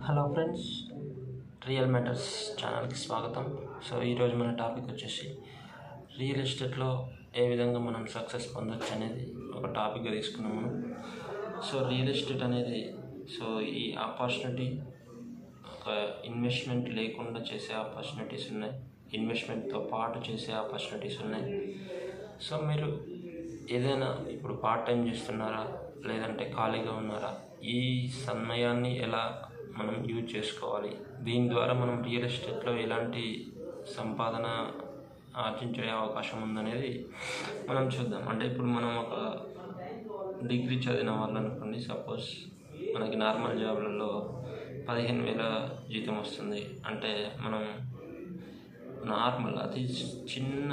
hello friends real matters ఛానల్కి స్వాగతం so ఈరోజు మన టాపిక్ వచ్చేసి రియల్ ఎస్టేట్లో ఏ విధంగా మనం సక్సెస్ పొందొచ్చు అనేది ఒక టాపిక్గా తీసుకున్నాం మనం సో రియల్ ఎస్టేట్ అనేది సో ఈ ఆపర్చునిటీ ఒక ఇన్వెస్ట్మెంట్ లేకుండా చేసే ఆపర్చునిటీస్ ఉన్నాయి ఇన్వెస్ట్మెంట్తో పాటు చేసే ఆపర్చునిటీస్ ఉన్నాయి సో మీరు ఏదైనా ఇప్పుడు పార్ట్ టైం చేస్తున్నారా లేదంటే ఖాళీగా ఉన్నారా ఈ సమయాన్ని ఎలా మనం యూజ్ చేసుకోవాలి దీని ద్వారా మనం రియల్ ఎస్టేట్లో ఎలాంటి సంపాదన ఆర్జించే అవకాశం ఉందనేది మనం చూద్దాం అంటే ఇప్పుడు మనం ఒక డిగ్రీ చదివిన వాళ్ళు అనుకోండి సపోజ్ మనకి నార్మల్ జాబ్లలో పదిహేను వేల జీతం వస్తుంది అంటే మనం నార్మల్ అతి చిన్న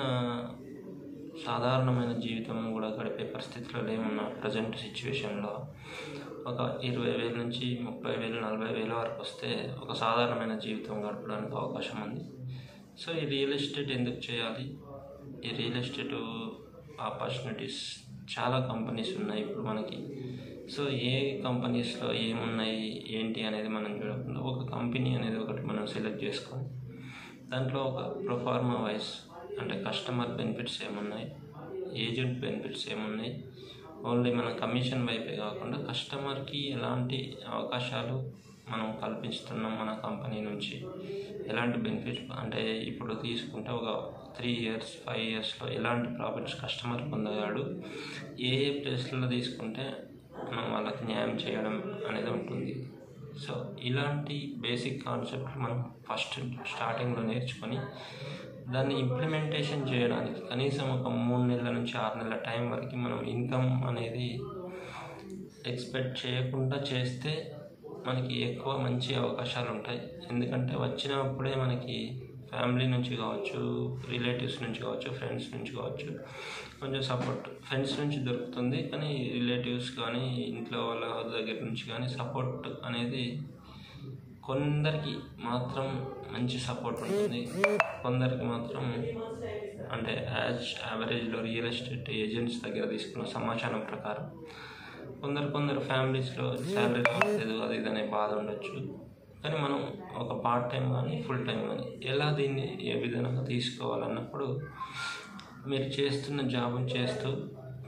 సాధారణమైన జీవితం కూడా గడిపే పరిస్థితిలో లేమున్న ప్రజెంట్ సిచ్యువేషన్లో ఒక ఇరవై వేల నుంచి ముప్పై వేలు నలభై వేల వరకు వస్తే ఒక సాధారణమైన జీవితం గడపడానికి అవకాశం ఉంది సో ఈ రియల్ ఎస్టేట్ ఎందుకు చేయాలి ఈ రియల్ ఎస్టేట్ ఆపర్చునిటీస్ చాలా కంపెనీస్ ఉన్నాయి ఇప్పుడు మనకి సో ఏ కంపెనీస్లో ఏమున్నాయి ఏంటి అనేది మనం చూడకుండా ఒక కంపెనీ అనేది ఒకటి మనం సెలెక్ట్ చేసుకొని దాంట్లో ఒక ప్రొఫార్మా వైజ్ అంటే కస్టమర్ బెనిఫిట్స్ ఏమున్నాయి ఏజెంట్ బెనిఫిట్స్ ఏమున్నాయి ఓన్లీ మన కమిషన్ వైపే కాకుండా కస్టమర్కి ఎలాంటి అవకాశాలు మనం కల్పిస్తున్నాం మన కంపెనీ నుంచి ఎలాంటి బెనిఫిట్స్ అంటే ఇప్పుడు తీసుకుంటే ఒక త్రీ ఇయర్స్ ఫైవ్ ఇయర్స్లో ఎలాంటి ప్రాఫిట్స్ కస్టమర్ పొందగాడు ఏ ఏ ప్లేస్లలో తీసుకుంటే మనం వాళ్ళకి న్యాయం చేయడం అనేది ఉంటుంది సో ఇలాంటి బేసిక్ కాన్సెప్ట్ మనం ఫస్ట్ స్టార్టింగ్లో నేర్చుకొని దాన్ని ఇంప్లిమెంటేషన్ చేయడానికి కనీసం ఒక మూడు నెలల నుంచి ఆరు నెలల టైం వరకు మనం ఇన్కమ్ అనేది ఎక్స్పెక్ట్ చేయకుండా చేస్తే మనకి ఎక్కువ మంచి అవకాశాలు ఉంటాయి ఎందుకంటే వచ్చినప్పుడే మనకి ఫ్యామిలీ నుంచి కావచ్చు రిలేటివ్స్ నుంచి కావచ్చు ఫ్రెండ్స్ నుంచి కావచ్చు కొంచెం సపోర్ట్ ఫ్రెండ్స్ నుంచి దొరుకుతుంది కానీ రిలేటివ్స్ కానీ ఇంట్లో వాళ్ళ దగ్గర నుంచి కానీ సపోర్ట్ అనేది కొందరికి మాత్రం మంచి సపోర్ట్ ఉంటుంది కొందరికి మాత్రం అంటే యాజ్ యావరేజ్లో రియల్ ఎస్టేట్ ఏజెంట్స్ దగ్గర తీసుకున్న సమాచారం ప్రకారం కొందరు కొందరు ఫ్యామిలీస్లో శాలరీ రావట్లేదు అది ఇది అనే బాధ ఉండొచ్చు కానీ మనం ఒక పార్ట్ టైం కానీ ఫుల్ టైం కానీ ఎలా దీన్ని ఏ విధంగా తీసుకోవాలన్నప్పుడు మీరు చేస్తున్న జాబ్ చేస్తూ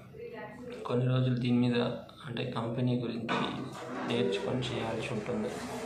కొన్ని రోజులు దీని మీద అంటే కంపెనీ గురించి నేర్చుకొని చేయాల్సి ఉంటుంది